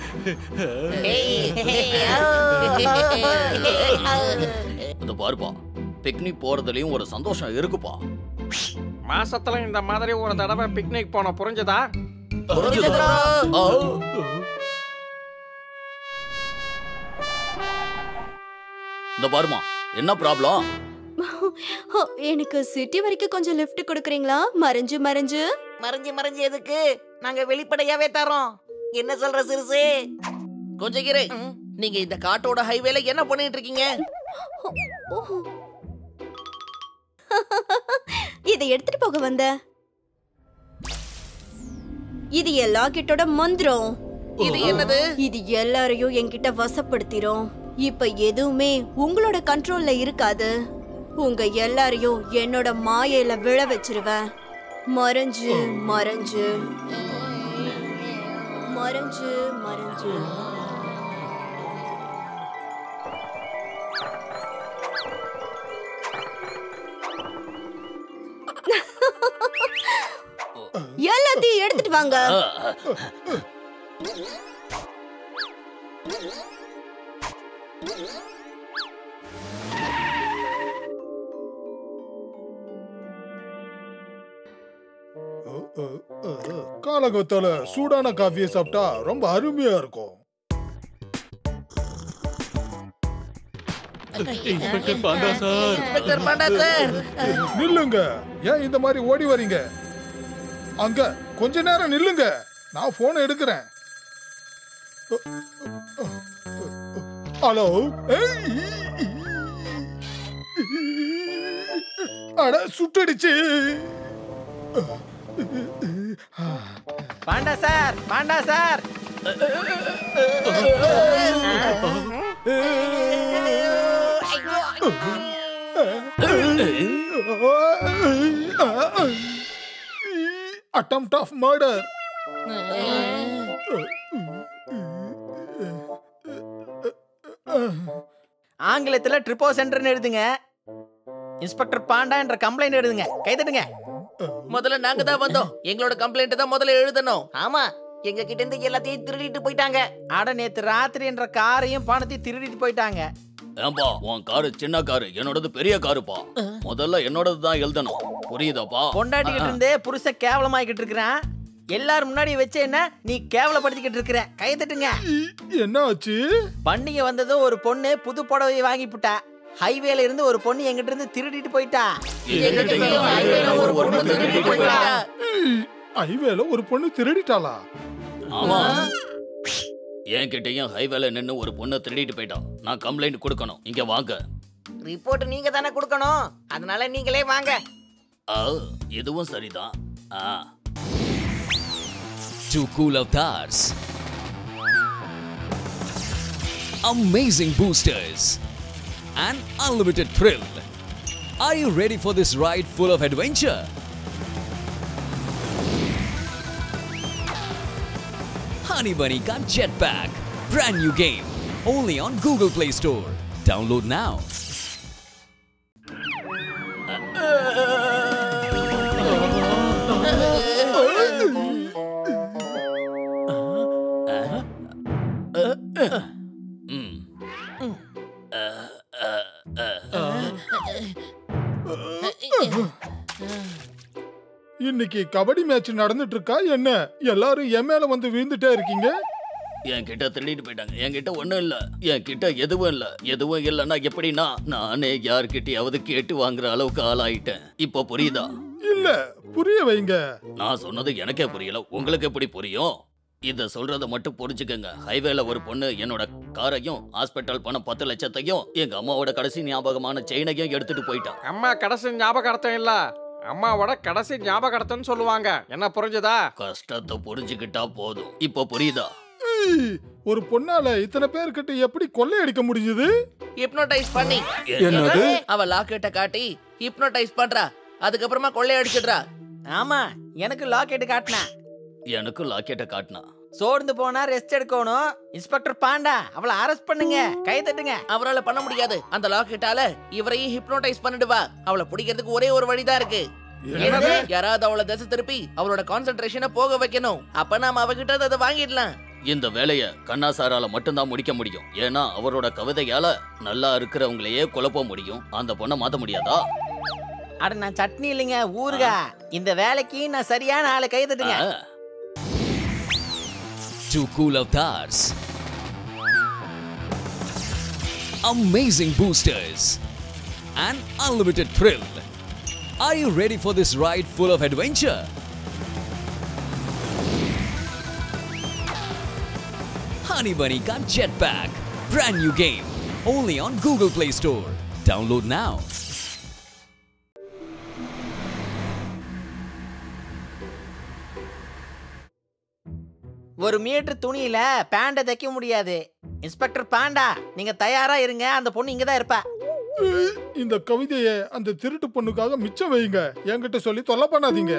இந்த பாருப்பா பிக்னிக் போறதுலயும் ஒரு சந்தோஷம் இருக்குப்பா மாசத்துல இந்த மாதிரி ஒரு தடவை பிக்னிக் போன புரிஞ்சதா புரிஞ்சுதா? ஆ. இந்த பாருமா என்ன ப்ராப்ளம் ஹோ, எனக்கு சிட்டி வரைக்கும் கொஞ்சம் லிஃப்ட் கொடுக்குறீங்களா மறைஞ்சு மறைஞ்சு மறைஞ்சு மறைஞ்சு எதுக்கு நாங்க வெளிப்படையாவே தரோம் என்ன சொல்ற சிறுசு கொஞ்சம் இரு நீங்க இந்த காட்டோட ஹைவேல என்ன பண்ணிட்டு இருக்கீங்க ஓ. இதை எடுத்துட்டு போக வந்த இது எல்லா கிட்டோட மந்திரம் இது என்னது இது எல்லாரையும் என்கிட்ட வசப்படுத்திரும் இப்ப எதுவுமே உங்களோட கண்ட்ரோல்ல இருக்காது உங்க எல்லாரையும் என்னோட மாயையில விழ வச்சிருவேன் மறைஞ்சு மறைஞ்சு மறைஞ்சு மறைஞ்சு எல்லாத்தையும் எடுத்துட்டு வாங்க காலகத்தால சூடான காஃபியை சாப்பிட்டா ரொம்ப அருமையா இருக்கும் inspector Panda sir inspector Panda sir நில்லுங்க ஏன் இந்த மாதிரி ஓடி வரீங்க அங்க கொஞ்ச நேரம் நில்லுங்க நான் போனை எடுக்கிறேன் ஹலோ அட சுட்டடிச்சு Panda sir Panda sir attempt of murder ஆங்கிலத்துல ட்ரிப்போ சென்டர்னு எழுதுங்க இன்ஸ்பெக்டர் பாண்டா என்ற கம்ப்ளைண்ட் எழுதுங்க கைதட்டுங்க முதல்ல நாங்க தான் வந்தோம் எங்களோட கம்ப்ளைண்ட் தான் முதல்ல எழுதணும் ஆமா எங்க கிட்ட இருந்து எல்லாத்தையும் திருடிட்டு போயிட்டாங்க அட நேத்து ராத்திரி என்ற காரையும் பணத்தையும் திருடிட்டு போயிட்டாங்க ஏன்பா உன் காரு சின்ன காரு என்னோடது பெரிய காருப்பா முதல்ல என்னோடது தான் எழுதணும் புரியுதாப்பா பொண்டாட்டிக்கிட்டு இருந்தே புருஷ கேவலமாக்கிட்டு இருக்கிறான் எல்லாரும் முன்னாடி வச்ச என்ன நீ கேவலப்படுத்திக்கிட்டு இருக்கிற கை தட்டுங்க என்ன ஆச்சு பண்டிகை வந்ததும் ஒரு பொண்ணு புது புடவை வாங்கி புட்டா ஹைவேல இருந்து ஒரு பொண்ணு எங்கிட்ட இருந்து திருடிட்டு போயிட்டா எங்ககிட்டயும் highwayல ஒரு பொண்ணு திருடிட்டு போயிட்டா. ஐவேல ஒரு பொண்ணு திருடிட்டாளா ஆமா என்கிட்டயும் ஹைவேல நின்னு ஒரு பொண்ணை திருடிட்டு போயிட்டான் நான் கம்ப்ளைண்ட் கொடுக்கணும் இங்க வாங்க ரிப்போர்ட் நீங்க தானே கொடுக்கணும் அதனால நீங்களே வாங்க ஆ, இதுவும் சரிதான் ஆ Two cool avatars. Amazing boosters. An unlimited thrill. Are you ready for this ride full of adventure? Honey Bunny got Jetpack. Brand new game. Only on Google Play Store. Download now. ம் இன்னைக்கு kabaddi match நடந்துட்டு இருக்கா என்ன எல்லாரும் என் மேல வந்து விழுந்துட்டே இருக்கீங்க என்கிட்ட திருடிட்டு போயிட்டாங்க என்கிட்ட ஒண்ணும் இல்ல என்கிட்ட எதுவும் இல்ல எதுவும் இல்லைன்னா எப்படின்னா நானே யார்கிட்டயாவது கேட்டு வாங்குற அளவுக்கு ஆளாயிட்டேன் இப்போ புரியுதா இல்ல புரிய வைங்க நான் சொன்னது எனக்கே புரியல உங்களுக்கு எப்படி புரியும் இத சொல்றத மட்டும் புரிஞ்சுக்கங்க ஹைவேல ஒரு பொண்ணு என்னோட காரையும் ஹாஸ்பிட்டல் பணம் பத்து லட்சத்தையும் எங்க அம்மாவோட கடைசி ஞாபகமான செயினையும் எடுத்துட்டு போயிட்டான் அம்மா கடைசி ஞாபகார்த்தம் இல்ல அம்மாவோட கடைசி ஞாபகார்த்தம்னு சொல்லுவாங்க என்ன புரிஞ்சதா கஷ்டத்தை புரிஞ்சுக்கிட்டா போதும் இப்போ புரியுதா ஏய், ஒரு பொண்ணால இத்தனை பேர்கிட்ட எப்படி கொள்ளையடிக்க முடிஞ்சது ஹிப்னோடைஸ் பண்ணி என்னது அவ லாக்கெட்ட காட்டி ஹிப்னோடைஸ் பண்றா அதுக்கப்புறமா கொள்ளையடிச்சிடுறா ஆமா எனக்கு லாக்கெட் காட்டினா எனக்கு லாக்கெட்டை காட்டினா சோர்ந்து போனா ரெஸ்ட் எடுக்கணும் இன்ஸ்பெக்டர் பாண்டா அவளை அரெஸ்ட் பண்ணுங்க கை தட்டுங்க அவரால பண்ண முடியாது அந்த லாக்கெட்டால இவரையும் ஹிப்னோடைஸ் பண்ணிடுவா அவளை பிடிக்கிறதுக்கு ஒரே ஒரு வழிதான் இருக்கு என்னது? யாராவது அவளை திசை திருப்பி அவளோட கான்சென்ட்ரேஷனை போக வைக்கணும் அப்ப நாம அவகிட்ட அதை வாங்கிடலாம் இந்த வேலையை கண்ணாசாரால மட்டும்தான் முடிக்க முடியும் ஏன்னா அவரோட கவிதையால நல்லா இருக்கிறவங்களையே குழப்ப முடியும் அந்த பொண்ணை மாத்த முடியாதா அட நான் சட்னி இல்லைங்க ஊறுகா இந்த வேலைக்கு நான் சரியான ஆளை கை தட்டுங்க ஆ. Two cool avatars. Amazing boosters. An unlimited thrill. Are you ready for this ride full of adventure? Honey Bunny Got Jetpack. Brand new game. Only on Google Play Store. Download now. ஒரு metre துணியில பேண்டை தைக்க முடியாது inspector Panda நீங்க தயாரா இருங்க அந்த பொண்ணு இங்க தான் இருப்பா இந்த கவிதையை அந்த திருட்டு பொண்ணுக்காக மிச்சம் வைங்க என்கிட்ட சொல்லி தொல்லை பண்ணாதீங்க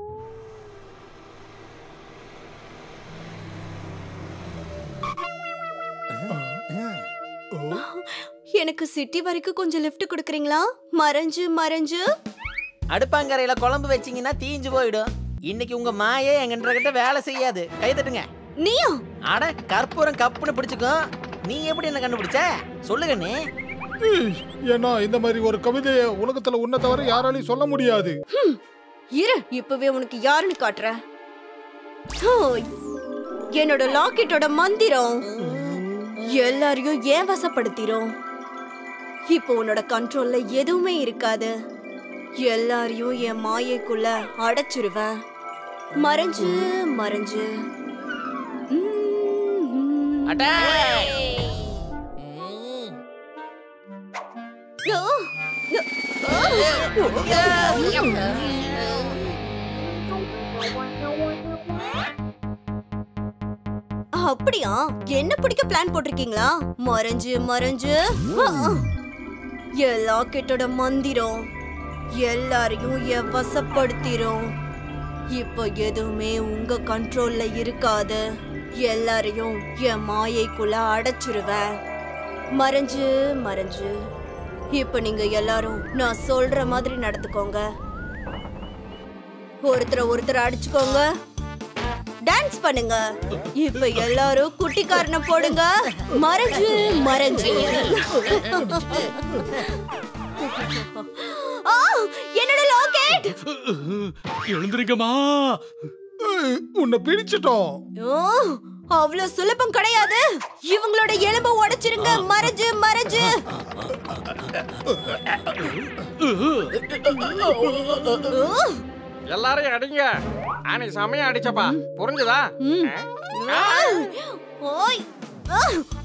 எனக்கு சிட்டி வரைக்கும் கொஞ்சம் லிஃப்ட் கொடுக்குறீங்களா மறைஞ்சு மறைஞ்சு அடுப்பாங்கரையில குழம்பு வச்சீங்கன்னா தீஞ்சு போயிடும் இன்னைக்கு உங்க மாயே எங்கன்ற கிட்ட வேலை செய்யாது கை தட்டுங்க நீயா அட கற்பூரம் கப்புன்னு பிடிச்சுக்கும் நீ எப்படி என்ன கண்டுபிடிச்ச சொல்லுங்க நீ ஈ, ஏன்னா இந்த மாதிரி ஒரு கவிதையை உலகத்துல உன்னை தவிர யாராலையும் சொல்ல முடியாது இரு இப்பவே உனக்கு யாருன்னு காட்டுறேன் ஹோய். என்னோட லாக்கெட்டோட மந்திரம் எல்லாரையும் ஏன் வசப்படுத்திரும் இப்போ உன்னோட கண்ட்ரோல்ல எதுவுமே இருக்காது எல்லாரையும் என் மாயைக்குள்ள அடைச்சிருவேன் மறைஞ்சு மறைஞ்சு ம்ம். அட்டாக் ஓ, அப்படியா என்ன பிடிக்க பிளான் போட்டிருக்கீங்களா மறைஞ்சு மறைஞ்சு ஆ, ஆ. என் லாக்கெட்டோட மந்திரம் எல்லாரையும் என் வசப்படுத்திரும் இப்போ எதுவுமே உங்க கண்ட்ரோல்ல இருக்காது எல்லாரையும் என் மாயைக்குள்ள அடைச்சிருவேன் மறைஞ்சு மறைஞ்சு இப்போ நீங்க எல்லாரும் நான் சொல்ற மாதிரி நடந்துக்கோங்க ஒருத்தரை ஒருத்தர் அடிச்சுக்கோங்க டான்ஸ் பண்ணுங்க இப்ப எல்லாரும் குட்டிக்காரனை போடுங்க மறைஞ்சு மறைஞ்சு ஆ, என்னோட லாக்கெட் எழுந்திருக்கமா ஈ, உன்னை பிடிச்சிட்டோம் ஓ, அவ்வளவு சுலபம் கிடையாது இவங்களோட எலும்பை உடைச்சிருங்க மறைஞ்சு மறைஞ்சு ஓ, எல்லாரையும் அடிங்க ஆனை செமையா அடிச்சப்பா புரிஞ்சுதா ம். ஆ? ஓய் ஆ.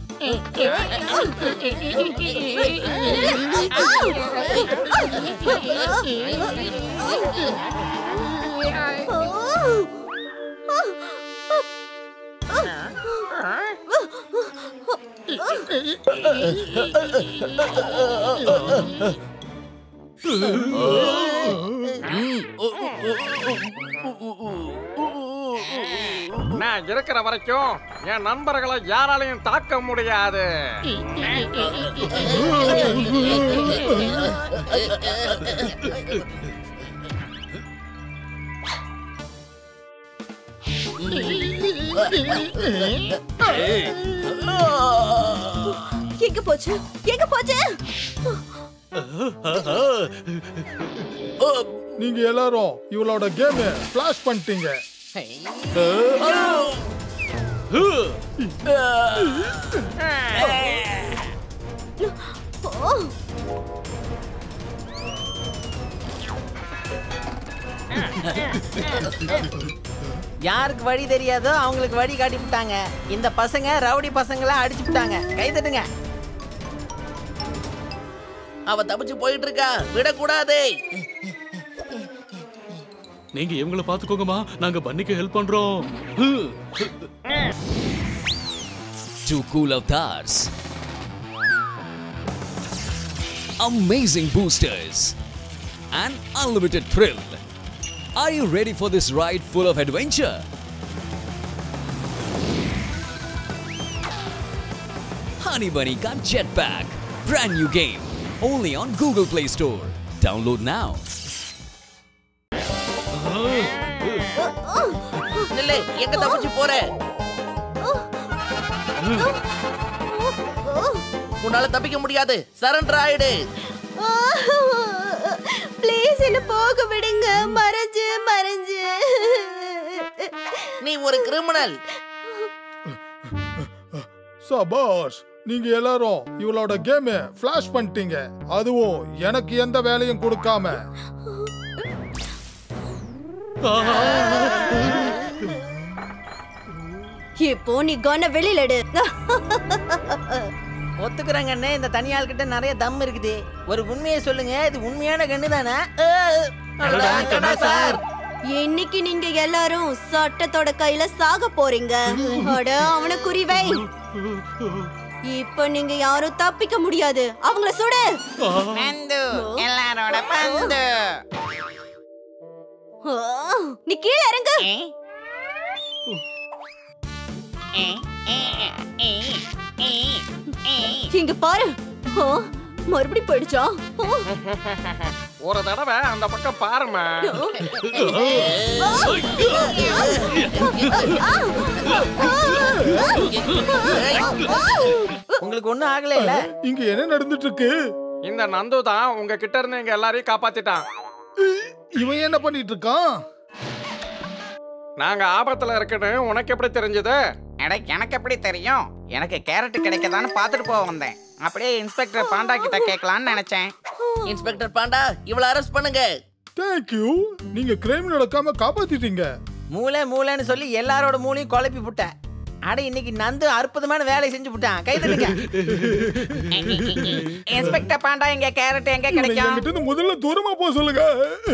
நான் இருக்கிற வரைக்கும் என் நண்பர்களை யாராலையும் தாக்க முடியாது எங்க போச்சு எங்க போச்சு நீங்க எல்லாரும் இவளோட கேம் ஃபிளாஷ் பண்ணிட்டீங்க ஓ யாருக்கு வழி தெரியாதோ அவங்களுக்கு வழி காட்டி விட்டாங்க இந்த பசங்க ரவுடி பசங்கள அடிச்சு விட்டாங்க கை தட்டுங்க அவ தப்பிச்சு போயிட்டு இருக்கா விடக்கூடாதே நீங்க இவங்கள பாத்துக்கோங்கம்மா நாங்க பன்னிக்கு ஹெல்ப் பண்றோம் Two cool avatars. Amazing boosters. An unlimited thrill. Are you ready for this ride full of adventure? Honey Bunny got Jetpack. Brand new game. Only on Google Play Store. Download now. நில்லு எங்க தப்பிச்சு போற ஓ உன்னால தப்பிக்க முடியாது surrender ஆயிடு please என்ன போக விடுங்க மறைஞ்சு மறைஞ்சு நீ ஒரு கிரிமினல் சபாஷ் நீங்க எல்லாரும் இவளோட கேம் ஃபிளாஷ் பண்ணிட்டீங்க அதுவும் எனக்கு எந்த வேலையும் கொடுக்காம இப்போ நீ கண்ண வெளியில எடு ஒத்துக்கிறேங்க அண்ணே இந்த தனியாள் கிட்ட நிறைய தம் இருக்குது ஒரு உண்மையை சொல்லுங்க இது உண்மையான கண்ணு தானே சார் இன்னைக்கு நீங்க எல்லாரும் சட்டத்தோட கையில சாக போறீங்க அட அவன குறிவை இப்ப நீங்க யாரும் தப்பிக்க முடியாது அவங்கள சுடு நந்து எல்லாரோட பந்து ஆ, நீ கீழே இறங்கு இங்க பாரு ஆ, மறுபடியும் போயிடுச்சா ஆ, ஒரு தடவை அந்த பக்கம் பாருமா உங்களுக்கு ஒண்ணும் ஆகல இல்ல இங்க என்ன நடந்துட்டு இருக்கு இந்த நந்து தான் உங்க கிட்ட இருந்து எங்க எல்லாரையும் காப்பாத்திட்டான் இவன் என்ன பண்ணிட்டு இருக்கான் நாங்க ஆபத்துல இருக்குன்னு உனக்கு எப்படி தெரிஞ்சது அட எனக்கு எப்படி தெரியும் எனக்கு கேரட் கிடைக்கதான்னு பார்த்துட்டு போக வந்தேன் அப்படியே இன்ஸ்பெக்டர் பாண்டா கிட்ட கேட்கலான்னு நினைச்சேன் இன்ஸ்பெக்டர் பாண்டா இவள அரெஸ்ட் பண்ணுங்க தேங்க்யூ நீங்க கிரைம் நடக்காம காப்பாத்திட்டீங்க மூளை மூளைன்னு சொல்லி எல்லாரோட மூளையும் குழப்பி விட்டேன் அட இன்னைக்கு நந்து அற்புதமான வேலை செஞ்சு விட்டான் கை தட்டுங்க இன்ஸ்பெக்டர் பாண்டா எங்க கேரட் எங்க இவனை கிடைக்கும் என்கிட்ட இருந்து முதல்ல தூரமா போக சொல்லுங்க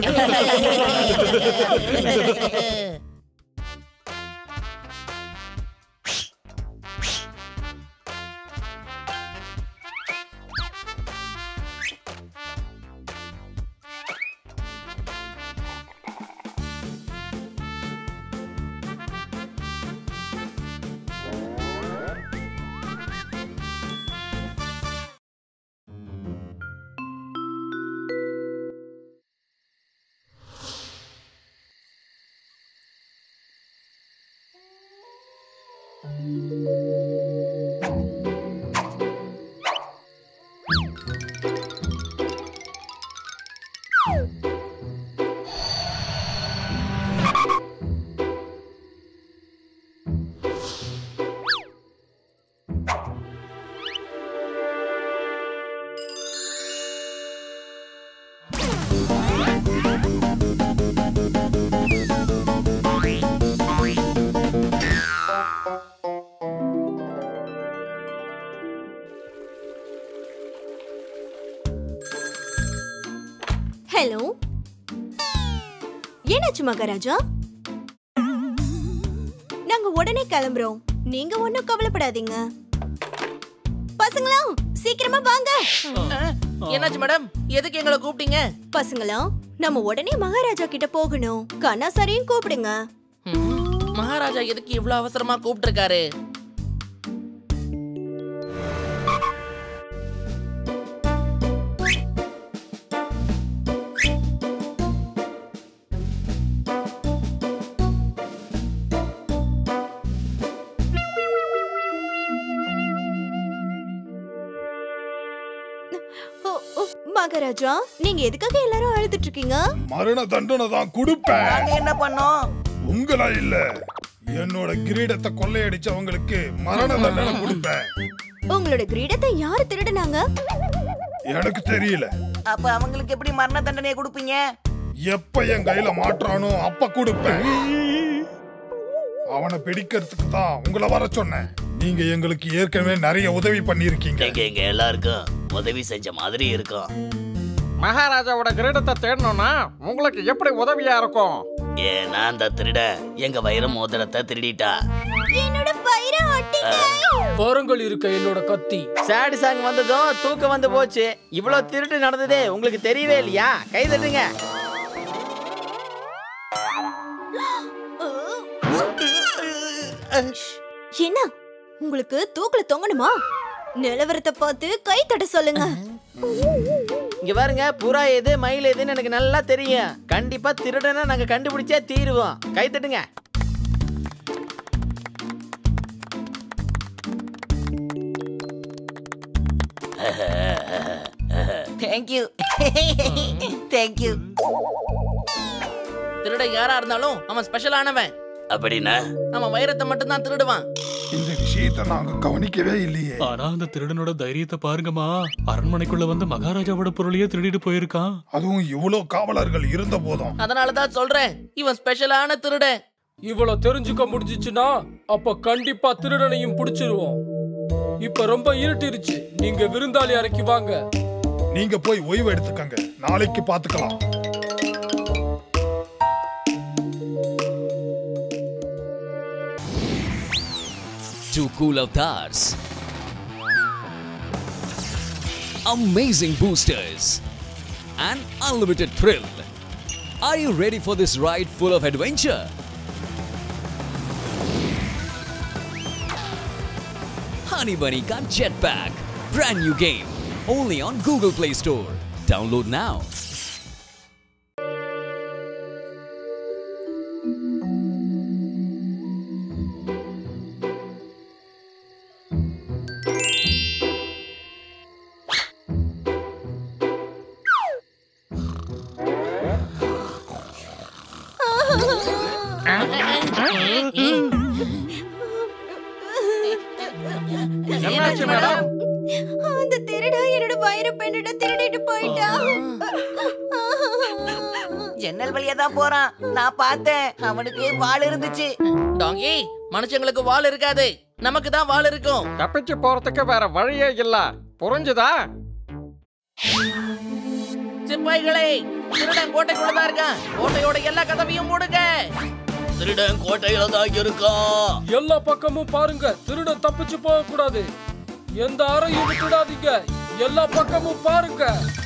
ஹலோ என்னாச்சு மகாராஜா நாங்க உடனே கிளம்புறோம் நீங்க ஒண்ணும் கவலைப்படாதீங்க பசங்களா சீக்கிரமா வாங்க என்னாச்சு மேடம் எதுக்கு எங்களை கூப்பிட்டீங்க பசங்களா நம்ம உடனே மகாராஜா கிட்ட போகணும் கண்ணாசாரையும் கூப்பிடுங்க மகாராஜா எதுக்கு இவ்வளவு அவசரமா கூப்பிட்டு இருக்காரு ஓ, ஓ, மகாராஜா நீங்க எதுக்காக எல்லாரும் அழுதுட்டு இருக்கீங்க மரண தண்டனை தான் கொடுப்பேன் நாங்க என்ன பண்ணோம் உங்களா இல்ல என்னோட கிரீடத்தை கொள்ளையடிச்சவங்களுக்கு மரண தண்டனை கொடுப்பேன் உங்களோட கிரீடத்தை யாரு திருடுனாங்க எனக்கு தெரியல அப்ப அவங்களுக்கு எப்படி மரண தண்டனையை கொடுப்பீங்க எப்ப என் கையில மாற்றானோ அப்ப கொடுப்பேன் அவனை பிடிக்கிறதுக்கு தான் உங்களை வர சொன்னேன் நீங்க எங்களுக்கு ஏற்கனவே நிறைய உதவி பண்ணிருக்கீங்க எங்க எங்க எல்லாருக்கும் உதவி செஞ்ச மாதிரி இருக்கும் மகாராஜாவோட கிரீடத்தை தேடணும்னா உங்களுக்கு எப்படி உதவியா இருக்கும் ஏன்னா அந்த திருட எங்க வைர மோதிரத்தை திருடிட்டா என்னோட வைர ஆட்டிங்க பாருங்கள் இருக்க என்னோட கத்தி சேடு சாங் வந்ததும் தூக்கம் வந்து போச்சு இவ்வளவு திருட்டு நடந்ததே உங்களுக்கு தெரியவே இல்லையா கை தட்டுங்க என்ன உங்களுக்கு தூக்குல தொங்கணுமா நிலவரத்தை பார்த்து கை தட்ட சொல்லுங்க இங்க பாருங்க புறா எது மயில் எதுன்னு எனக்கு நல்லா தெரியும் கண்டிப்பா திருடனை நாங்க கண்டுபிடிச்சே தீருவோம் கை தட்டுங்க தேங்க்யூ தேங்க்யூ திருடன் யாரா இருந்தாலும் அவன் ஸ்பெஷலானவன் அப்படின்னா அவன் வைரத்தை மட்டும் தான் திருடுவான் இந்த விஷயத்தை நாங்க கவனிக்கவே இல்லையே ஆனா அந்த திருடனோட தைரியத்தை பாருங்கம்மா அரண்மனைக்குள்ள வந்து மகாராஜாவோட பொருளையே திருடிட்டு போயிருக்கான் அதுவும் இவ்வளவு காவலர்கள் இருந்த போதும் அதனால தான் சொல்றேன் இவன் ஸ்பெஷலான திருடன் இவ்வளவு தெரிஞ்சுக்க முடிஞ்சிச்சுன்னா அப்ப கண்டிப்பா திருடனையும் பிடிச்சிருவோம் இப்ப ரொம்ப இருட்டிருச்சு நீங்க விருந்தாளி அறைக்கு வாங்க நீங்க போய் ஓய்வு எடுத்துக்கங்க நாளைக்கு பாத்துக்கலாம் Two cool avatars. Amazing boosters. An unlimited thrill. Are you ready for this ride full of adventure? Honey Bunny got Jetpack. Brand new game. Only on Google Play Store. Download now. என்னாச்சு madam அந்த திருடா என்னோட வயிறு பெண்ணிட்ட திருடிட்டு போயிட்டான் ஜன்னல் வழியா தான் போறான் நான் பார்த்தேன் அவனுக்கு வாள் இருந்துச்சு டாங்கி மனுஷங்களுக்கு வால் இருக்காது நமக்கு தான் வால் இருக்கும் தப்பிச்சு போறதுக்கு வேற வழியே இல்ல புரிஞ்சுதா சிப்பாய்களே திருடன் கோட்டைக்குள்ளதான் இருக்கான் கோட்டையோட எல்லா கதவையும் மூடுங்க திருடன் கோட்டையில தான் இருக்கான் எல்லா பக்கமும் பாருங்க திருடன் தப்பிச்சு போக கூடாது எந்த அறையும் விட்டுடாதீங்க எல்லா பக்கமும் பாருங்க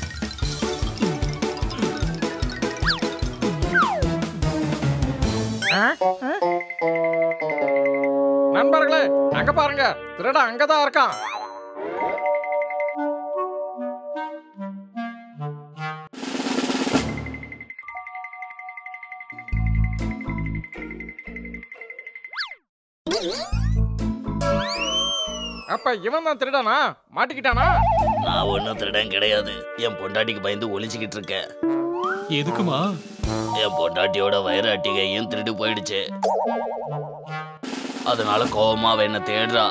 நண்பர்களே அங்க பாருங்க திருடன் அங்கதான் இருக்கான் அப்ப இவன் தான் திருடனா மாட்டிக்கிட்டானா நான் ஒன்னும் திருடன் கிடையாது என் பொண்டாட்டிக்கு பயந்து ஒளிச்சுக்கிட்டு இருக்கேன் எதுக்குமா என் பொண்டாட்டியோட வயிறு அட்டிகையும் திருடு போயிடுச்சு அதனால கோவமா அவ என்ன தேடுறா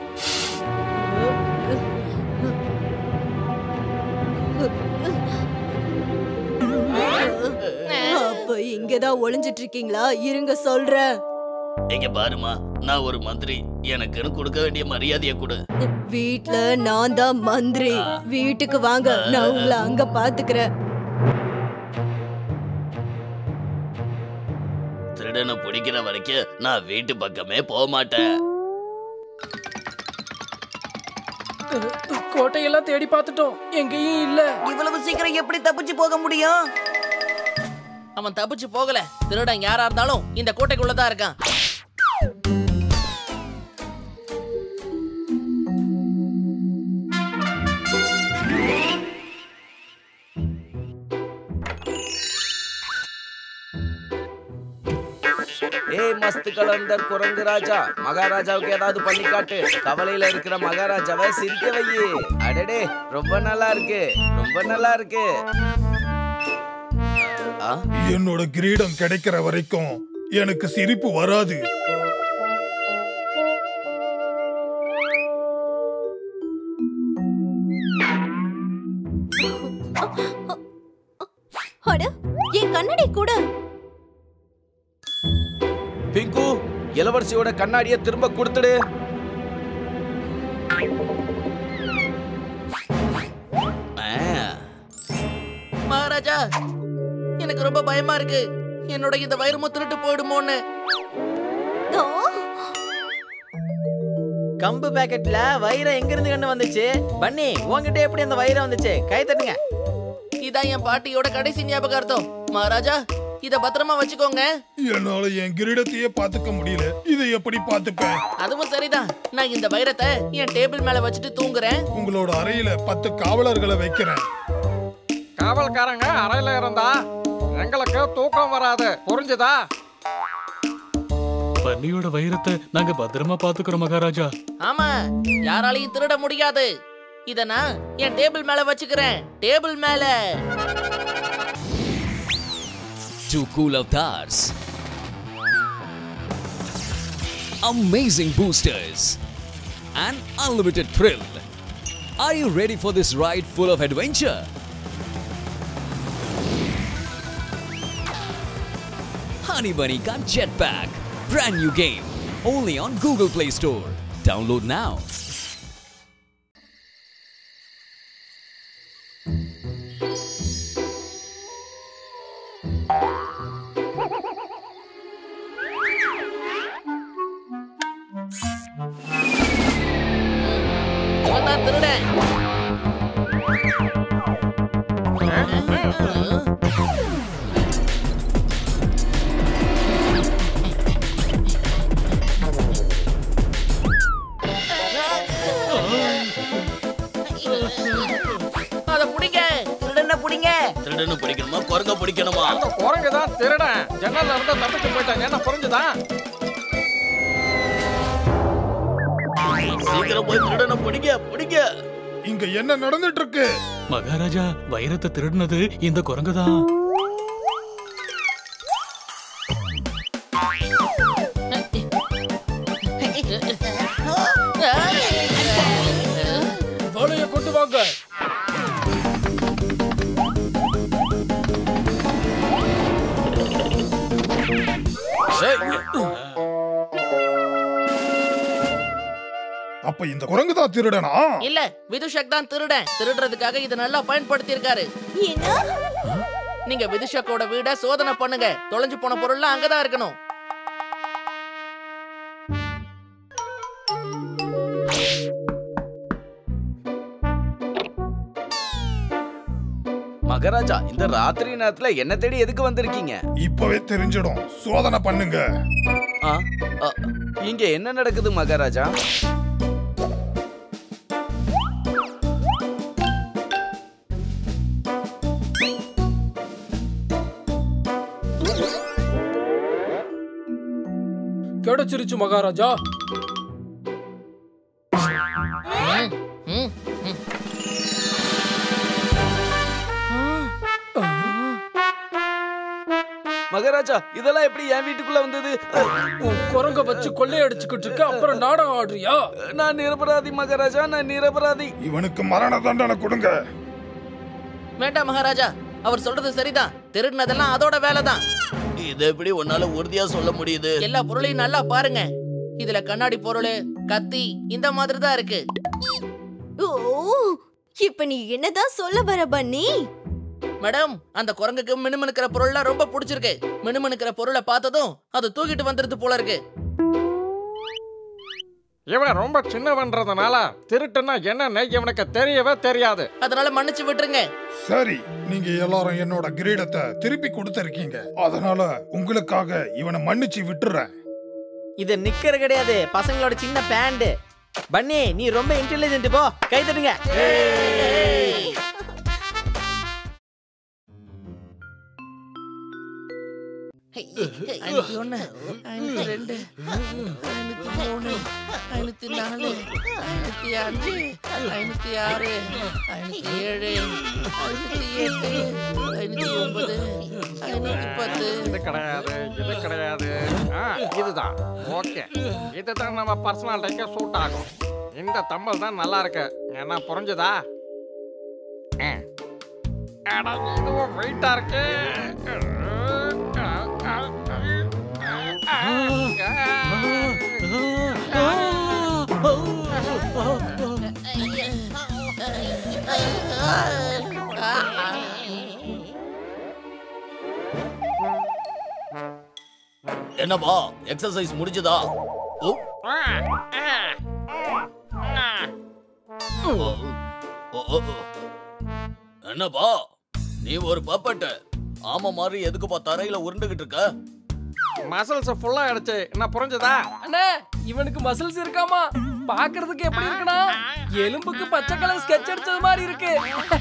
அப்ப இங்கதான் ஒளிஞ்சிட்டு இருக்கீங்களா இருங்க சொல்றேன் இங்க பாருமா நான் ஒரு மந்திரி எனக்குன்னு கொடுக்க வேண்டிய மரியாதையை கொடு வீட்ல நான் தான் மந்திரி வீட்டுக்கு வாங்க நான் உங்களை அங்க பாத்துக்கிறேன் திருடனை பிடிக்கிற வரைக்கும் நான் வீட்டு பக்கமே போக மாட்டேன் கோட்டையெல்லாம் தேடி பார்த்துட்டோம் எங்கேயும் இல்ல இவ்வளவு சீக்கிரம் எப்படி தப்பிச்சு போக முடியும் அவன் தப்பிச்சு போகல திருடன் யாரா இருந்தாலும் இந்த கோட்டைக்குள்ளதான் இருக்கான் ஏய் மஸ்து கலந்த குரங்கு ராஜா மகாராஜாவுக்கு ஏதாவது பண்ணி காட்டு கவலையில இருக்கிற மகாராஜாவை சிரிக்க வையி அடடே ரொம்ப நல்லா இருக்கு ரொம்ப நல்லா இருக்கு ஆ என்னோட கிரீடம் கிடைக்கிற வரைக்கும் எனக்கு சிரிப்பு வராது அட என் கண்ணாடி கூட பிங்கு இளவரசியோட கண்ணாடியை திரும்ப கொடுத்துடு ஆ, மகாராஜா எனக்கு ரொம்ப பயமா இருக்கு என்னோட இந்த வயிறு திருட்டு போயிடுமோன்னு ஆ, கம்பு பாக்கெட்ல வைரம் எங்க இருந்து கண்டு வந்துச்சு பண்ணி உன்கிட்ட எப்படி அந்த வைரம் வந்துச்சு கை தட்டுங்க இதான் என் பாட்டியோட கடைசி ஞாபகார்த்தம் மகாராஜா இத பத்திரமா வச்சுக்கோங்க என்னால என் கிரீடத்தையே பாத்துக்க முடியல இதை எப்படி பாத்துப்பேன் அதுவும் சரிதான் நான் இந்த வைரத்தை என் டேபிள் மேல வச்சுட்டு தூங்குறேன் உங்களோட அறையில பத்து காவலர்களை வைக்கிறேன் காவல்காரங்க அறையில இருந்தா எங்களுக்கு தூக்கம் வராது புரிஞ்சுதா பன்னியோட வைரத்தை நாங்க பத்திரமா பாத்துக்கிறோம் மகாராஜா ஆமா யாராலையும் திருட முடியாது இத நான் என் டேபிள் மேல வச்சுக்கிறேன் டேபிள் மேல Two cool avatars. Amazing boosters. An unlimited thrill. Are you ready for this ride full of adventure? Honey Bunny got Jetpack. Brand new game. Only on Google Play Store. Download now. இவன் தான் திருடன் அத புடிங்க திருடனை புடிங்க திருடனு பிடிக்கணுமா குரங்க பிடிக்கணுமா அந்த குரங்கு தான் திருடன் ஜன்னல்ல இருந்து தப்பிச்சு போயிட்டாங்க என்ன புரிஞ்சுதா சீக்கிரம் போய் திருடனை பிடிங்க பிடிங்க இங்க என்ன நடந்துட்டு இருக்கு மகாராஜா வைரத்தை திருடினது இந்த குரங்கு தான் வலைய கொண்டு வாங்க அப்ப இந்த குரங்கு தான் திருடனா இல்ல விதுஷக் தான் திருடன் திருடுறதுக்காக இதை நல்லா பயன்படுத்தி இருக்காரு நீங்க விதுஷக்கோட வீட சோதனை பண்ணுங்க தொலைஞ்சு போன பொருள்லாம் அங்கதான் இருக்கணும் மகாராஜா இந்த ராத்திரி நேரத்துல என்ன தேடி எதுக்கு வந்திருக்கீங்க இப்பவே தெரிஞ்சிடும் சோதனை பண்ணுங்க ஆ, ஆ, இங்க என்ன நடக்குது மகாராஜா கிடைச்சிருச்சு மகாராஜா மகாராஜா இதெல்லாம் எப்படி என் வீட்டுக்குள்ள வந்தது உன் குரங்க வச்சு கொள்ளையடிச்சுக்கிட்டு இருக்க அப்புறம் நாடகம் ஆடுறியா நான் நிரபராதி மகாராஜா நான் நிரபராதி இவனுக்கு மரண தண்டனை கொடுங்க வேண்டாம் மகாராஜா அவர் சொல்றது சரிதான் திருடினதெல்லாம் அதோட வேலைதான் இதை எப்படி உன்னால உறுதியா சொல்ல முடியுது எல்லா பொருளையும் நல்லா பாருங்க இதுல கண்ணாடி பொருள் கத்தி இந்த மாதிரி தான் இருக்கு ஓ இப்ப நீ என்னதான் சொல்ல வர பன்னி மேடம் அந்த குரங்குக்கு மினுமினுக்கிற பொருள்லாம் ரொம்ப பிடிச்சிருக்கு மினுமினுக்கிற பொருளை பார்த்ததும் அது தூக்கிட்டு வந்துருது போல இருக்கு இவன் ரொம்ப சின்னவன்றதுனால திருட்டுன்னா என்னன்னு இவனுக்கு தெரியவே தெரியாது அதனால மன்னிச்சு விட்டுருங்க சரி நீங்க எல்லாரும் என்னோட கிரீடத்தை திருப்பி கொடுத்திருக்கீங்க அதனால உங்களுக்காக இவனை மன்னிச்சு விட்டுறேன் இது நிக்கர் கிடையாது பசங்களோட சின்ன பேண்ட் பன்னி நீ ரொம்ப இன்டெலிஜென்ட் போ கை தட்டுங்க ஐநூத்தி ஒண்ணு ஐநூத்தி ரெண்டு ஐநூத்தி மூணு ஐநூத்தி நாலு ஐநூத்தி அஞ்சு ஐநூத்தி ஆறு ஐநூத்தி ஏழு ஐநூத்தி எட்டு ஐநூத்தி ஒன்பது ஐநூத்தி பத்து இது கிடையாது இது கிடையாது ஆ இதுதான் ஓகே இதுதான் நம்ம பர்சனாலிட்டிக்கு சூட் ஆகும் இந்த தம்பல் தான் நல்லா இருக்கு என்ன புரிஞ்சுதா ஆ. அட, இதுவும் வெயிட்டா இருக்கு என்னப்பா எக்ஸசைஸ் முடிஞ்சதா ஓ ஓ, ஓ, ஓ, ஓ. என்னப்பா நீ ஒரு பப்பட்ட ஆமா மாதிரி எதுக்குப்பா தரையில உருண்டுகிட்டு இருக்க மசில்ஸ் ஃபுல்லா ஆயிடுச்சு என்ன புரிஞ்சுதா அண்ணே இவனுக்கு மசில்ஸ் இருக்காமா பாக்குறதுக்கு எப்படி இருக்குன்னா எலும்புக்கு பச்சை கலர் ஸ்கெட்ச் அடிச்சது மாதிரி இருக்கு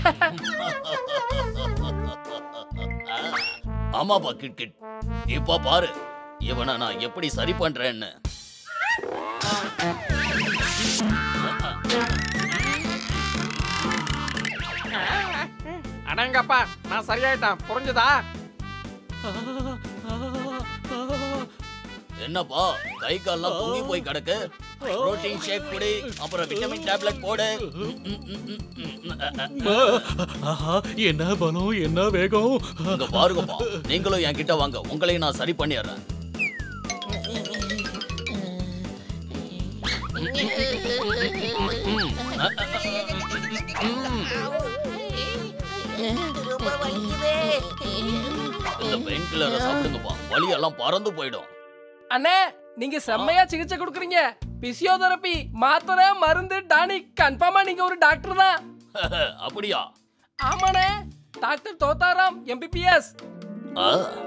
ஆமாப்பா கிட் கிட் இப்ப பாரு இவனை நான் எப்படி சரி பண்றேன்னு அடங்கப்பா நான் சரியாயிட்டேன் புரிஞ்சுதா என்னப்பா கை கால்லாம் தொங்கி போய் கிடக்கு புரோட்டீன் ஷேக் குடி அப்புறம் விட்டமின் டேப்லெட் போடு ம், ம், ம், ம், ம். ஆஹா என்ன பலம் என்ன வேகம் இங்க பாருங்கப்பா நீங்களும் என்கிட்ட வாங்க உங்களையும் நான் சரி பண்ணிடுறேன் ரொம்ப வலிக்குதே இந்த பெயின் கில்லரை சாப்பிடுங்கப்பா வலி எல்லாம் பறந்து போயிடும் அண்ணே நீங்க செம்மையா சிகிச்சை கொடுக்குறீங்க பிசியோதெரபி மாத்திரை மருந்து டானிக் கன்ஃபார்மா நீங்க ஒரு டாக்டர் தான் அப்படியா ஆமாண்ணே டாக்டர் தோத்தாராம் எம்பிபிஎஸ் ஆ,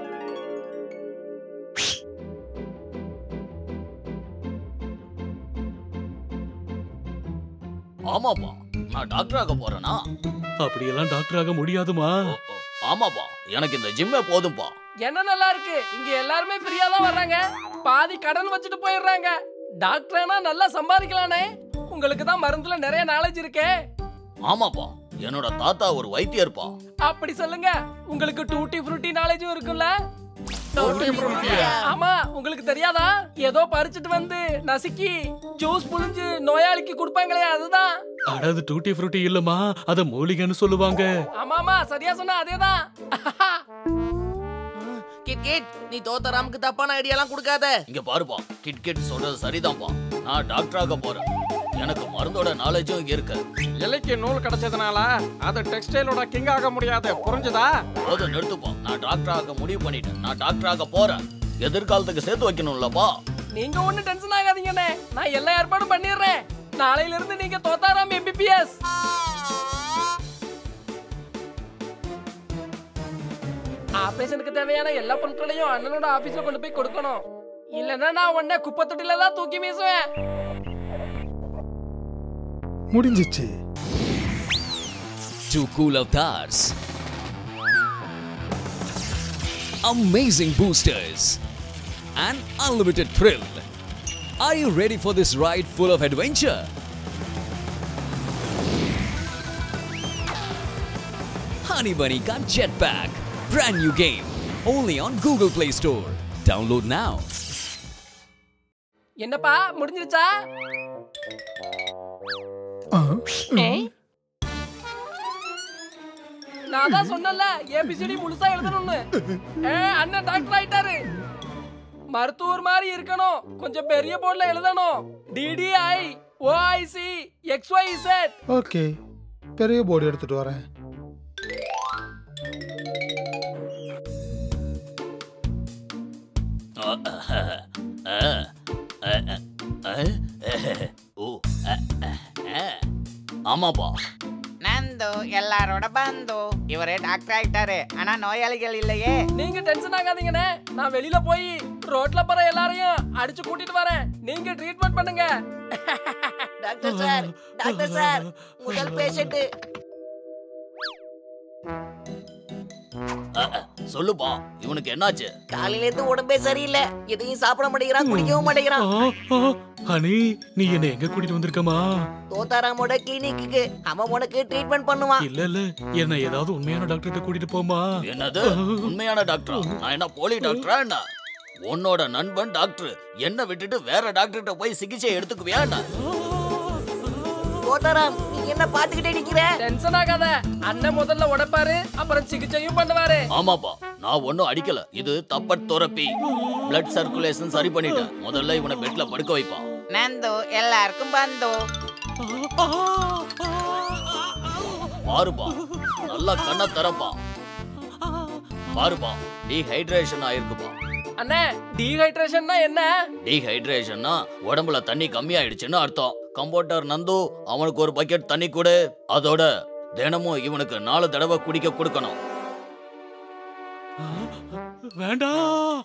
ஆமாப்பா நான் டாக்டர் ஆக போறேனா அப்படியெல்லாம் டாக்டர் ஆக முடியாதுமா ஆமாப்பா எனக்கு இந்த ஜிம்மே போதும்பா என்ன நல்லா இருக்கு இங்க எல்லாருமே ஃப்ரீயா தான் வர்றாங்க பாதி கடன் வச்சுட்டு போயிடுறாங்க டாக்டர்னா நல்லா சம்பாதிக்கலானே உங்களுக்கு தான் மருந்துல நிறைய நாலேஜ் இருக்கே ஆமாப்பா என்னோட தாத்தா ஒரு வைத்தியர்ப்பா அப்படி சொல்லுங்க உங்களுக்கு டூட்டி ஃப்ரூட்டி நாலேஜும் இருக்குல்ல ஆமா உங்களுக்கு தெரியாதா ஏதோ பறிச்சிட்டு வந்து நசுக்கி ஜூஸ் புழிஞ்சு நோயாளிக்கு கொடுப்பாங்களே அதுதான் அட அது டூட்டி ஃப்ரூட்டி இல்லம்மா அத மூலிகைன்னு சொல்லுவாங்க ஆமாமா சரியா சொன்ன அதேதான் கிட் கிட் நீ தோத்தராமுக்கு தப்பான ஐடியாலாம் கொடுக்காத இங்க பாருப்பா கிட் கிட் சொல்றது சரிதான்ப்பா நான் டாக்டர் ஆக போறேன் எனக்கு மருந்தோட நாலேஜும் இருக்கு இலைக்கு நூல் கிடைச்சதுனால அது டெக்ஸ்டைலோட கிங் ஆக முடியாது புரிஞ்சுதா போதும் நிறுத்துப்பா நான் டாக்டர் ஆக முடிவு பண்ணிட்டேன் நான் டாக்டர் ஆக போறேன் எதிர்காலத்துக்கு சேர்த்து வைக்கணும்லப்பா நீங்க ஒண்ணு டென்ஷன் ஆகாதீங்கண்ணே நான் எல்லா ஏற்பாடும் பண்ணிடுறேன் நாளையில இருந்து நீங்க தோத்தாராம் எம்பிபிஎஸ் ஆபரேஷனுக்கு தேவையான எல்லா பொருட்களையும் அண்ணனோட ஆபீஸ்ல கொண்டு போய் கொடுக்கணும் இல்லன்னா நான் உன்னை குப்பை தொட்டில தான் தூக்கி வீசுவேன் முடிஞ்சிச்சு Two cool avatars. Amazing boosters. An unlimited thrill. Are you ready for this ride full of adventure? Honey Bunny got Jetpack. Brand new game. Only on Google Play Store. Download now. என்னப்பா முடிஞ்சிருச்சா ஏய். நான் தான் சொன்னல ABCD முழுசா எழுதணும்னு ஏ அண்ணன் doctor ஆயிட்டாரு மருத்துவர் மாதிரி இருக்கணும் கொஞ்சம் பெரிய போர்ட்ல எழுதணும் TTI OIC XY set okay பெரிய போர்டு எடுத்துட்டு வரேன் ஓ ஆமாப்பா நந்து எல்லாரோட பந்து இவரு டாக்டர் ஆயிட்டாரு ஆனா நோயாளிகள் இல்லையே நீங்க டென்ஷன் ஆகாதீங்கண்ணே நான் வெளியில போய் ரோட்ல போற எல்லாரையும் அடிச்சு கூட்டிட்டு வரேன் நீங்க ட்ரீட்மெண்ட் பண்ணுங்க டாக்டர் சார் டாக்டர் சார் முதல் பேஷண்ட் சொல்லுப்பா இவனுக்கு என்னாச்சு காலையில இருந்து உடம்பே சரியில்லை எதையும் சாப்பிட மாட்டேங்கிறான் குடிக்கவும் மாட்டேங்கிறான் ஹனி நீ என்ன எங்க கூட்டிட்டு வந்திருக்கமா தோத்தாராமோட கிளினிக்கு அவன் உனக்கு ட்ரீட்மெண்ட் பண்ணுவான் இல்ல இல்ல என்ன ஏதாவது உண்மையான டாக்டர்கிட்ட கூட்டிட்டு போமா என்னது உண்மையான டாக்டரா நான் என்ன போலி டாக்டரா என்ன உன்னோட நண்பன் டாக்டர் என்ன விட்டுட்டு வேற டாக்டர்கிட்ட போய் சிகிச்சை எடுத்துக்குவியா என்ன தோத்தாராம் நீ என்ன பாத்துக்கிட்டே நிக்கிற டென்ஷன் ஆகாத அண்ணன் முதல்ல உடைப்பாரு அப்புறம் சிகிச்சையும் பண்ணுவாரு ஆமாப்பா நான் ஒன்னும் அடிக்கல இது தப்பட் தொரப்பி பிளட் சர்க்குலேஷன் சரி பண்ணிட்டேன் முதல்ல இவனை பெட்ல படுக்க வைப்பான் நந்து எல்லாருக்கும் பந்து பாருப்பா நல்லா கண்ணை திறப்பா பாருப்பா டீஹைட்ரேஷன் ஆயிருக்குப்பா அண்ணே டீஹைட்ரேஷன்னா என்ன டீஹைட்ரேஷன்னா உடம்புல தண்ணி கம்மியாயிடுச்சுன்னு அர்த்தம் கம்பவுண்டர் நந்து அவனுக்கு ஒரு பக்கெட் தண்ணி கொடு அதோட தினமும் இவனுக்கு நாலு தடவை குடிக்க கொடுக்கணும் வேண்டாம்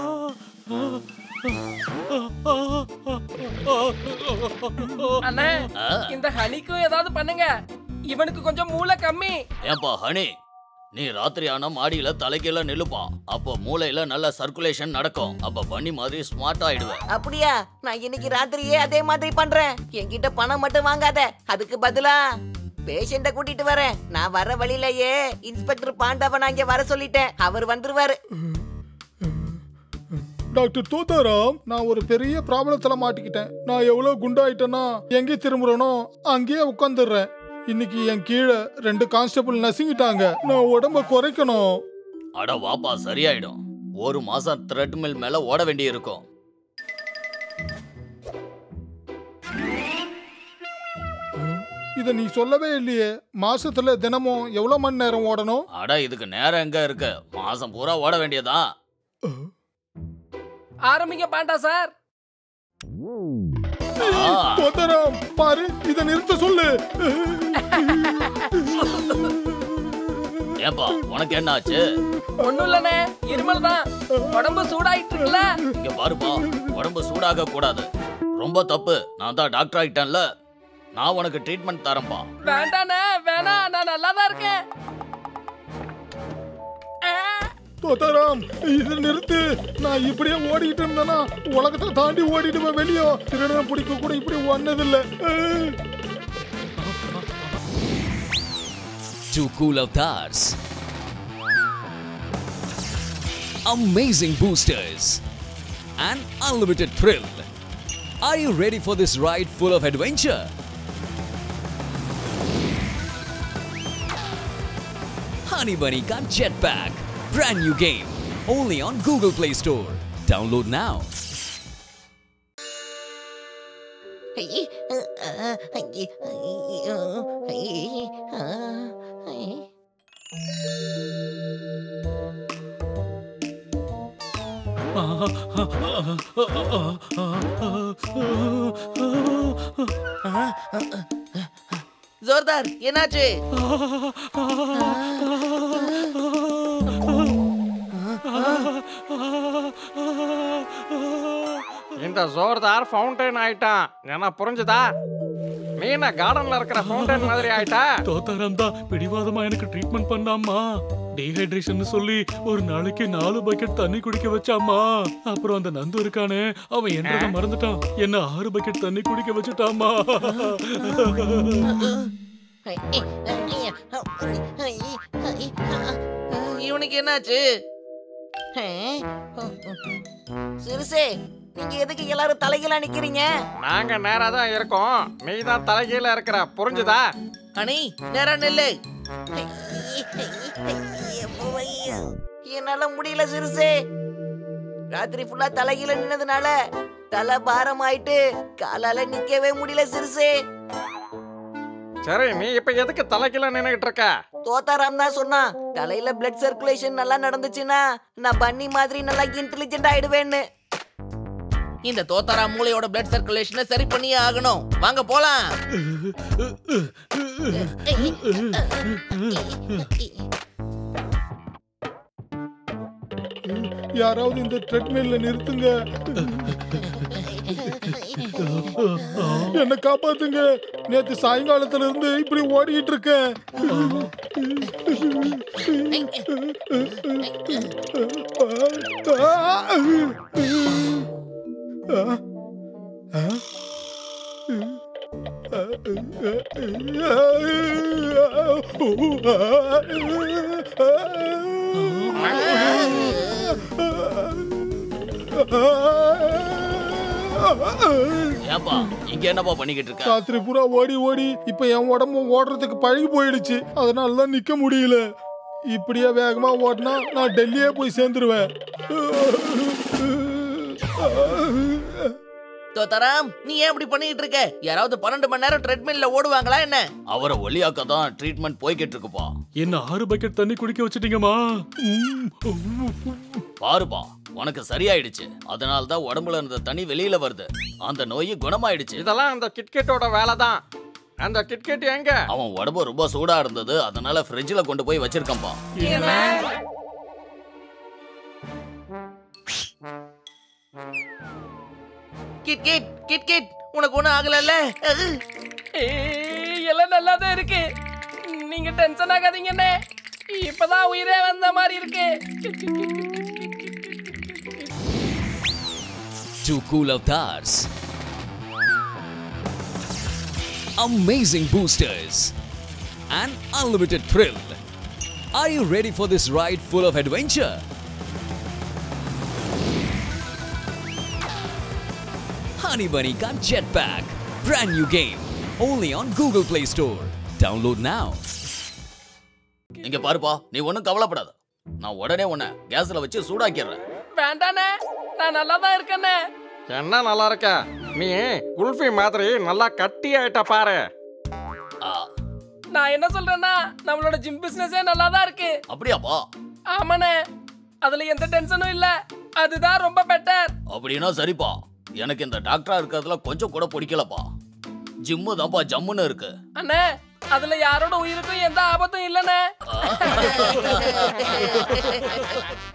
அண்ணே இந்த ஹனிக்கும் ஏதாவது பண்ணுங்க இவனுக்கு கொஞ்சம் மூளை கம்மி ஏன்பா ஹனி நீ ராத்திரி ஆனா மாடியில தலைக்கீழ நில்லுப்பா அப்போ மூளையில நல்ல சர்க்குலேஷன் நடக்கும் அப்ப பண்ணி மாதிரி ஸ்மார்ட் ஆயிடுவேன் அப்படியா நான் இன்னைக்கு ராத்திரியே அதே மாதிரி பண்றேன் என்கிட்ட பணம் மட்டும் வாங்காத அதுக்கு பதிலா பேஷண்ட கூட்டிட்டு வரேன் நான் வர வழியிலேயே இன்ஸ்பெக்டர் பாண்டாவை நான் இங்க வர சொல்லிட்டேன் அவர் வந்துருவாரு டாக்டர் தோத்தாராம் நான் ஒரு பெரிய ப்ராப்ளத்துல மாட்டிக்கிட்டேன் நான் எவ்வளவு குண்டாயிட்டேன்னா எங்கே திரும்புறனோ அங்கேயே உட்காந்துடுறேன் இன்னைக்கு என் கீழே ரெண்டு கான்ஸ்டபிள் நசுங்கிட்டாங்க நான் உடம்ப குறைக்கணும் அட வாப்பா சரியாயிடும் ஒரு மாசம் த்ரெட்மில் மேல ஓட வேண்டி இருக்கும் இத நீ சொல்லவே இல்லையே மாசத்துல தினமும் எவ்வளவு மணி நேரம் ஓடணும் அட இதுக்கு நேரம் எங்க இருக்கு மாசம் பூரா ஓட வேண்டியதான் ஆரம்பிங்க பாண்டா சார் தோத்தாராம் பாரு இத நிறுத்த சொல்லு ஏப்பா உனக்கு என்ன ஆச்சு ஒண்ணும் இல்லனே இருமல் தான் உடம்பு சூடாயிட்டு இருக்குல்ல இங்க பாருப்பா உடம்பு சூடாக கூடாது ரொம்ப தப்பு நான் தான் டாக்டர் ஆயிட்டேன்ல நான் உனக்கு ட்ரீட்மெண்ட் தரேன்ப்பா வேண்டாண்ணே வேணாம் நான் நல்லா தான் இருக்கேன் தோத்தாராம் இத நிறுத்து நான் இப்படியே ஓடிக்கிட்டு இருந்தேன்னா உலகத்தை தாண்டி ஓடிடுவேன் வெளியே திருடனை பிடிக்க கூட இப்படி ஒன்னதில்லை Two cool avatars. Amazing boosters. An unlimited thrill. Are you ready for this ride full of adventure? Honey Bunny got Jetpack. Brand new game. Only on Google Play Store. Download now. ஜோர்தார் என்னாச்சு இந்த ஜோர்தார் fountain ஆயிட்டான் என்ன புரிஞ்சுதா நீ என்ன கார்டன்ல இருக்கிற fountain மாதிரி ஆயிட்டா தோத்தாராம் தான் பிடிவாதமா எனக்கு ட்ரீட்மெண்ட் பண்ணாமா டீஹைட்ரேஷன் சொல்லி ஒரு நாளைக்கு நாலு பக்கெட் தண்ணி குடிக்க வச்சாமா அப்புறம் அந்த நந்து இருக்கானே அவன் என்னத மறந்துட்டான் என்ன ஆறு பக்கெட் தண்ணி குடிக்க வச்சுட்டாமா இவனுக்கு என்னாச்சு சிறுசே நீங்க எதுக்கு எல்லாரும் தலைகீழா நிக்கிறீங்க நாங்க நேரா தான் இருக்கோம் நீ தான் தலைகீழ இருக்கிற புரிஞ்சுதா அனி நேரா நெல்லு என்னால முடியல சிறுசே ராத்திரி ஃபுல்லா தலைகீழ நின்னதுனால தலை பாரம் ஆயிட்டு காலால நிக்கவே முடியல சிறுசே சரி நீ இப்ப எதுக்கு தலைகீழ நின்னுகிட்டு இருக்க தோத்தாராம் தான் சொன்னான் தலையில பிளட் சர்க்குலேஷன் நல்லா நடந்துச்சுன்னா நான் பன்னி மாதிரி நல்லா இன்டெலிஜென்ட் ஆயிடுவேன்னு இந்த தோத்தாரா மூளையோட பிளட் சர்க்குலேஷனை சரி பண்ணியே ஆகணும் வாங்க போலாம் யாராவது இந்த ட்ரெட்மில்ல நிறுத்துங்க என்ன காப்பாத்துங்க நேத்து சாயங்காலத்துல இருந்து இப்படி ஓடிக்கிட்டு இருக்கேன் ஏப்பா இங்க என்னப்பா பண்ணிக்கிட்டு இருக்க ராத்திரி பூரா ஓடி ஓடி இப்ப என் உடம்பு ஓடுறதுக்கு பழகி போயிடுச்சு அதனால தான் நிக்க முடியல இப்படியே வேகமா ஓடினா நான் டெல்லியே போய் சேர்ந்துருவேன் தோத்தாராம் நீ ஏன் இப்படி பண்ணிட்டு இருக்க யாராவது பன்னெண்டு மணி நேரம் ட்ரெட்மில்ல ஓடுவாங்களா என்ன அவரை ஒல்லியாக்க தான் ட்ரீட்மெண்ட் போய்கிட்டு இருக்குப்பா என்ன ஆறு பக்கெட் தண்ணி குடிக்க வச்சிட்டீங்கம்மா பாருப்பா உனக்கு சரியாயிடுச்சு அதனால தான் உடம்புல இருந்த தண்ணி வெளியில வருது அந்த நோய் குணமாயிடுச்சு இதெல்லாம் அந்த கிட்கெட்டோட வேலை தான் அந்த கிட்கெட் எங்க அவன் உடம்பு ரொம்ப சூடா இருந்தது அதனால ஃப்ரிட்ஜில் கொண்டு போய் வச்சிருக்கேன்ப்பா கிட் கிட் கிட் கிட் உனக்கு ஒண்ணும் ஆகலல்ல ஏய், எல்லாம் நல்லா தான் இருக்கு நீங்க டென்ஷன் ஆகாதீங்கண்ணே இப்பதான் உயிரே வந்த மாதிரி இருக்கு Two cool avatars. Amazing boosters. and unlimited thrill. Are you ready for this ride full of adventure? Honey Bunny Ka Jetpack. Brand new game. Only on Google Play Store. Download now. இங்க பாருப்பா நீ ஒன்றும் கவலைப்படாத நான் உடனே உன்னை கேஸ்ல வச்சு சூடாக்கிடுறேன் வேண்டாண்ணே நான் நல்லா தான் இருக்கேண்ணே என்ன நல்லா இருக்க நீ குல்ஃபி மாதிரி நல்லா கட்டி ஆயிட்ட பாரு நான் என்ன சொல்றேன்னா நம்மளோட ஜிம் பிசினஸே நல்லா தான் இருக்கு அப்படியாப்பா ஆமாண்ணே அதுல எந்த டென்ஷனும் இல்ல அதுதான் ரொம்ப பெட்டர் அப்படின்னா சரிப்பா எனக்கு இந்த டாக்டரா இருக்கிறதுல கொஞ்சம் கூட பிடிக்கலப்பா ஜிம்மு தான்ப்பா ஜம்முன்னு இருக்கு அண்ணே அதுல யாரோட உயிருக்கும் எந்த ஆபத்தும் இல்லண்ணே